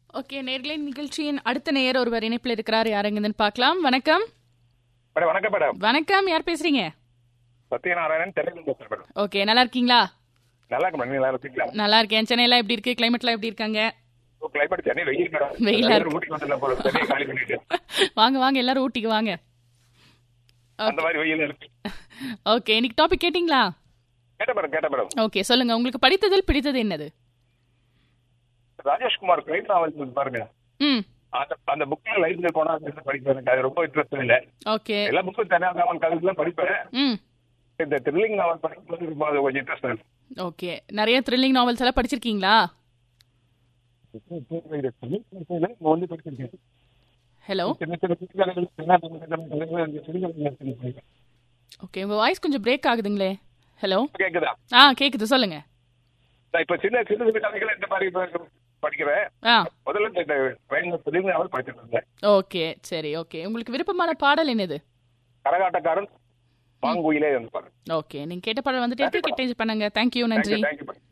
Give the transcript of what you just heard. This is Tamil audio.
ஓகே நேர்களை நிகழ்ச்சியின் அடுத்த நேயர் ஒருவர் இணைப்பில் இருக்கிறார் யாருங்கன்னு பார்க்கலாம் வணக்கம் மேடம் வணக்கம் மேடம் வணக்கம் யார் பேசுறீங்க சத்யநாராயணன் தெலுங்கு பேசுறேன் மேடம் ஓகே நல்லா இருக்கீங்களா நல்லா இருக்கு மேடம் நீங்க நல்லா இருக்கீங்களா நல்லா இருக்கேன் சென்னையில எப்படி இருக்கு கிளைமேட்லாம் எப்படி இருக்காங்க கிளைமேட் சென்னை வெயில் மேடம் வெயிலா எல்லாரும் இருக்கு. ஊட்டிக்கு வந்துடலாம் போல சென்னையை காலி பண்ணிட்டு வாங்க வாங்க எல்லாரும் ஊட்டிக்கு வாங்க அந்த மாதிரி வெயில் இருக்கு ஓகே இன்னைக்கு டாபிக் கேட்டிங்களா கேட்ட மேடம் கேட்ட மேடம் ஓகே சொல்லுங்க உங்களுக்கு படித்ததில் பிடித்தது என்னது ராஜேஷ்குமார் கிரைம் நாவல் பாருங்க ம் அந்த அந்த புக்ல லைப்ரரி போனா அது படிப்பேன் எனக்கு அது ரொம்ப இன்ட்ரெஸ்ட் இல்ல ஓகே எல்லா புக்கும் தனியாக நாவல் கதைகள்லாம் படிப்பேன் ம் இந்த த்ரில்லிங் நாவல் படிக்கும்போது ரொம்ப அது கொஞ்சம் இன்ட்ரெஸ்ட் இருக்கு ஓகே நிறைய த்ரில்லிங் நாவல்ஸ் எல்லாம் படிச்சிருக்கீங்களா இப்போ வந்து படிச்சிருக்கேன் ஹலோ சின்ன சின்ன சிறுகதைகள், சின்ன சின்ன கதைகள், அந்த சிறுகதைகள் படிப்பேன். ஓகே உங்க வாய்ஸ் கொஞ்சம் பிரேக் ஆகுதுங்களே ஹலோ கேக்குதா ஆ கேக்குது சொல்லுங்க நான் இப்ப சின்ன சின்ன சின்ன கதைகள் இந்த மாதிரி இப்ப படிக்கிறேன் ஆ முதல்ல இந்த ட்ரெயின் த்ரில்லிங் நாவல் படிச்சிட்டு இருந்தேன் ஓகே சரி ஓகே உங்களுக்கு விருப்பமான பாடல் என்னது கரகாட்டக்காரன் பாங்குயிலே வந்து பாருங்க ஓகே நீங்க கேட்ட பாடல் வந்துட்டு கெட்டேஜ் பண்ணுங்க தேங்க்யூ நன்றி தேங்க்யூ